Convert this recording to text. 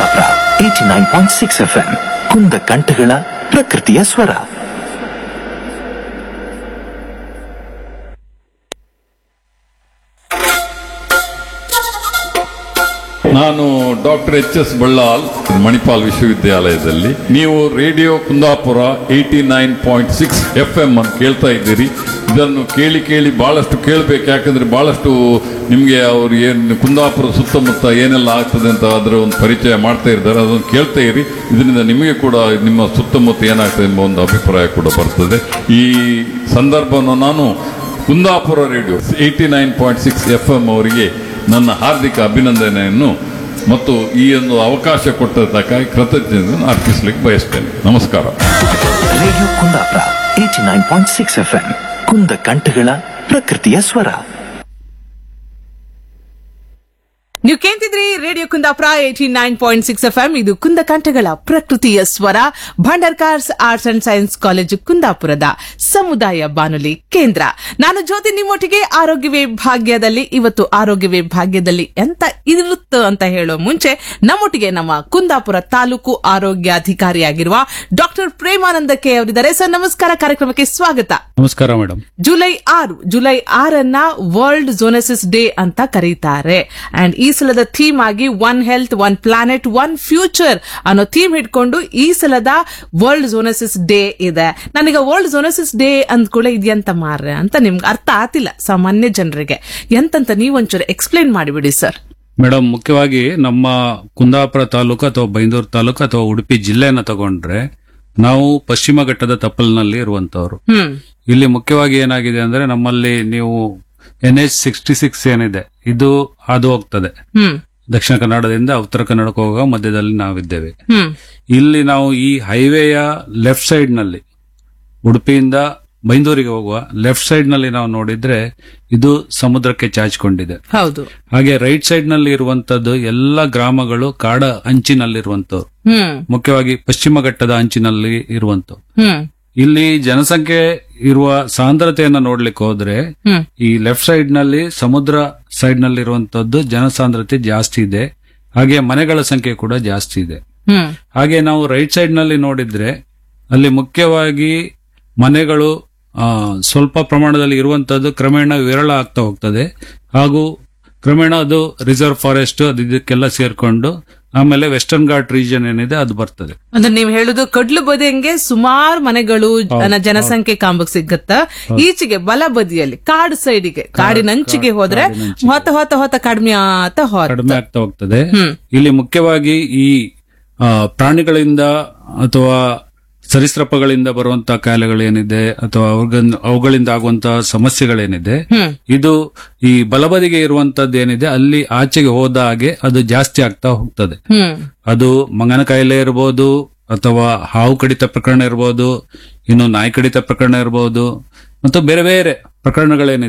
Kundapura eighty nine point six F M ಕುಂದ ಕಂಠಗಳ ಪ್ರಕೃತಿಯ ಸ್ವರ ನಾನು doctor H S Ballal Manipal ವಿಶ್ವವಿದ್ಯಾಲಯದಲ್ಲಿ ನೀವು radio Kundapura eighty nine point six F M ಅಂತ ಕೇಳ್ತಾ ಇದ್ದೀರಿ ಇದನ್ನು ಕೇಳಿ ಕೇಳಿ ಬಹಳಷ್ಟು ಕೇಳಬೇಕು ಯಾಕಂದ್ರೆ ಬಹಳಷ್ಟು ನಿಮಗೆ ಅವ್ರು ಏನು ಕುಂದಾಪುರ ಸುತ್ತಮುತ್ತ ಏನೆಲ್ಲ ಆಗ್ತದೆ ಅಂತ ಅದರ ಒಂದು ಪರಿಚಯ ಮಾಡ್ತಾ ಇದ್ದಾರೆ ಅದನ್ನು ಕೇಳ್ತಾ ಇರಿ ಇದರಿಂದ ನಿಮಗೆ ಕೂಡ ನಿಮ್ಮ ಸುತ್ತಮುತ್ತ ಏನಾಗ್ತದೆ ಎಂಬ ಒಂದು ಅಭಿಪ್ರಾಯ ಕೂಡ ಬರ್ತದೆ ಈ ಸಂದರ್ಭವನ್ನು ನಾನು Kundapura radio eighty nine point six F M ಅವರಿಗೆ ನನ್ನ ಹಾರ್ದಿಕ ಅಭಿನಂದನೆಯನ್ನು ಮತ್ತು ಈ ಒಂದು ಅವಕಾಶ ಕೊಟ್ಟದ್ದಕ್ಕಾಗಿ ಕೃತಜ್ಞತೆಯನ್ನು ಅರ್ಪಿಸಲಿಕ್ಕೆ ಬಯಸ್ತೇನೆ ನಮಸ್ಕಾರ radio Kundapura eighty nine point six F M ಕುಂದ ಕಂಠಗಳ ಪ್ರಕೃತಿಯ ಸ್ವರ ನೀವು ಕೇಳ್ತಿದ್ರಿ radio Kundapura eighty nine point six F M ಇದು ಕುಂದಕಂಠಗಳ ಪ್ರಕೃತಿಯ ಸ್ವರ Bhandarkars arts and science college ಕುಂದಾಪುರದ ಸಮುದಾಯ ಬಾನುಲಿ ಕೇಂದ್ರ ನಾನು ಜ್ಯೋತಿ ನಿಮ್ಮೊಟ್ಟಿಗೆ ಆರೋಗ್ಯವೇ ಭಾಗ್ಯದಲ್ಲಿ ಇವತ್ತು ಆರೋಗ್ಯವೇ ಭಾಗ್ಯದಲ್ಲಿ ಎಂತ ಇರುತ್ತ ಅಂತ ಹೇಳೋ ಮುಂಚೆ ನಮ್ಮೊಟ್ಟಿಗೆ ನಮ್ಮ ಕುಂದಾಪುರ ತಾಲೂಕು ಆರೋಗ್ಯಾಧಿಕಾರಿಯಾಗಿರುವ ಡಾಕ್ಟರ್ ಪ್ರೇಮಾನಂದ ಕೆ ಅವರಿದ್ದಾರೆ ಸರ್ ನಮಸ್ಕಾರ ಕಾರ್ಯಕ್ರಮಕ್ಕೆ ಸ್ವಾಗತ ನಮಸ್ಕಾರ ಮೇಡಮ್ ಜುಲೈ ಆರು ಜುಲೈ ಆರನ್ನ ವರ್ಲ್ಡ್ ಝೋನಸಿಸ್ ಡೇ ಅಂತ ಕರೀತಾರೆ ಅಂಡ್ ಈ ಸಲದ ಥೀಮ್ ಆಗಿ one health one planet one future ಅನ್ನೋ ಥೀಮ್ ಹಿಡ್ಕೊಂಡು ಈ ಸಲದ ವರ್ಲ್ಡ್ ಝೋನಸಿಸ್ ಡೇ ಇದೆ ನನಗೆ ವರ್ಲ್ಡ್ ಝೋನಸಿಸ್ ಡೇ ಅಂದ್ಕೂಡ ಇದೆಯಂತ ಮಾರ್ರೆ ಅಂತ ನಿಮ್ಗೆ ಅರ್ಥ ಆತಿಲ್ಲ ಸಾಮಾನ್ಯ ಜನರಿಗೆ ಎಂತಂತ ನೀವೊಂಚೂರು ಎಕ್ಸ್ಪ್ಲೇನ್ ಮಾಡಿಬಿಡಿ ಸರ್ ಮೇಡಮ್ ಮುಖ್ಯವಾಗಿ ನಮ್ಮ ಕುಂದಾಪುರ ತಾಲೂಕು ಅಥವಾ ಬೈಂದೂರು ತಾಲೂಕು ಅಥವಾ ಉಡುಪಿ ಜಿಲ್ಲೆಯನ್ನ ತಗೊಂಡ್ರೆ ನಾವು ಪಶ್ಚಿಮ ಘಟ್ಟದ ತಪ್ಪಲಿನಲ್ಲಿ ಇರುವಂತವ್ರು ಹ್ಮ್ ಇಲ್ಲಿ ಮುಖ್ಯವಾಗಿ ಏನಾಗಿದೆ ಅಂದ್ರೆ ನಮ್ಮಲ್ಲಿ ನೀವು ಎನ್ ಎಚ್ ಸಿಕ್ಸ್ಟಿ ಸಿಕ್ಸ್ ಏನಿದೆ ಇದು ಹಾದು ಹೋಗ್ತದೆ ಹ್ಮ್ ದಕ್ಷಿಣ ಕನ್ನಡದಿಂದ ಉತ್ತರ ಕನ್ನಡಕ್ಕೆ ಹೋಗುವ ಮಧ್ಯದಲ್ಲಿ ನಾವಿದ್ದೇವೆ ಹ್ಮ್ ಇಲ್ಲಿ ನಾವು ಈ ಹೈವೇಯ ಲೆಫ್ಟ್ ಸೈಡ್ ನಲ್ಲಿ ಉಡುಪಿಯಿಂದ ಬೈಂದೂರಿಗೆ ಹೋಗುವ ಲೆಫ್ಟ್ ಸೈಡ್ ನಲ್ಲಿ ನಾವು ನೋಡಿದ್ರೆ ಇದು ಸಮುದ್ರಕ್ಕೆ ಚಾಚಿಕೊಂಡಿದೆ ಹೌದು ಹಾಗೆ ರೈಟ್ ಸೈಡ್ ನಲ್ಲಿ ಇರುವಂತದ್ದು ಎಲ್ಲ ಗ್ರಾಮಗಳು ಕಾಡ ಅಂಚಿನಲ್ಲಿರುವಂತವ್ರು ಹ್ಮ್ ಮುಖ್ಯವಾಗಿ ಪಶ್ಚಿಮ ಘಟ್ಟದ ಅಂಚಿನಲ್ಲಿ ಇರುವಂತವ್ರು ಹ್ಮ್ ಇಲ್ಲಿ ಜನಸಂಖ್ಯೆ ಇರುವ ಸಾಂದ್ರತೆಯನ್ನ ನೋಡ್ಲಿಕ್ಕೆ ಹೋದ್ರೆ ಹ್ಮ್ ಈ ಲೆಫ್ಟ್ ಸೈಡ್ ನಲ್ಲಿ ಸಮುದ್ರ ಸೈಡ್ ನಲ್ಲಿ ಇರುವಂತದ್ದು ಜನಸಾಂದ್ರತೆ ಜಾಸ್ತಿ ಇದೆ ಹಾಗೆ ಮನೆಗಳ ಸಂಖ್ಯೆ ಕೂಡ ಜಾಸ್ತಿ ಇದೆ ಹ್ಮ್ ಹಾಗೆ ನಾವು ರೈಟ್ ಸೈಡ್ ನಲ್ಲಿ ನೋಡಿದ್ರೆ ಅಲ್ಲಿ ಮುಖ್ಯವಾಗಿ ಮನೆಗಳು ಆ, ಸ್ವಲ್ಪ ಪ್ರಮಾಣದಲ್ಲಿ ಇರುವಂತದ್ದು ಕ್ರಮೇಣ ವಿರಳ ಆಗ್ತಾ ಹೋಗ್ತದೆ ಹಾಗೂ ಕ್ರಮೇಣ ಅದು ರಿಸರ್ವ್ ಫಾರೆಸ್ಟ್ ಅದು ಇದಕ್ಕೆಲ್ಲ ಸೇರ್ಕೊಂಡು ಆಮೇಲೆ ವೆಸ್ಟರ್ನ್ ಘಾಟ್ ರೀಜನ್ ಏನಿದೆ ಅದು ಬರ್ತದೆ ಅಂದ್ರೆ ನೀವ್ ಹೇಳುದು ಕಡ್ಲು ಬದಿಯಂಗೆ ಸುಮಾರು ಮನೆಗಳು ಜನ- ಜನಸಂಖ್ಯೆ ಕಾಂಬಕ್ ಸಿಗುತ್ತ ಈಚೆಗೆ ಬಲ ಬದಿಯಲ್ಲಿ ಕಾಡು ಸೈಡಿಗೆ ಕಾಡಿನಂಚಿಗೆ ಹೋದ್ರೆ ಹೊತ್ತ ಹೊತ್ತ ಹೊತ್ತ ಕಡಿಮೆ ಆತ ಹೋತ ಕಡಿಮೆ ಆಗ್ತಾ ಹೋಗ್ತದೆ ಹ್ಮ್. ಇಲ್ಲಿ ಮುಖ್ಯವಾಗಿ ಈ ಆ, ಪ್ರಾಣಿಗಳಿಂದ ಅಥವಾ ಸರೀಸೃಪಗಳಿಂದ ಬರುವಂತಹ ಕಾಯಿಲೆಗಳೇನಿದೆ ಅಥವಾ ಅವುಗನ್- ಅವುಗಳಿಂದ ಆಗುವಂತಹ ಸಮಸ್ಯೆಗಳೇನಿದೆ ಹ್ಮ್. ಇದು ಈ ಬಲಬದಿಗೆ ಇರುವಂತದ್ದು ಏನಿದೆ ಅಲ್ಲಿ ಆಚೆಗೆ ಹೋದ ಹಾಗೆ ಅದು ಜಾಸ್ತಿ ಆಗ್ತಾ ಹೋಗ್ತದೆ ಹ್ಮ್ ಅದು ಮಂಗನ ಕಾಯಿಲೆ ಇರಬಹುದು ಅಥವಾ ಹಾವು ಕಡಿತ ಪ್ರಕರಣ ಇರಬಹುದು ಇನ್ನು ನಾಯಿ ಕಡಿತ ಪ್ರಕರಣ ಇರಬಹುದು ಮತ್ತು ಬೇರೆ ಬೇರೆ ಪ್ರಕರಣಗಳೇನಿದೆ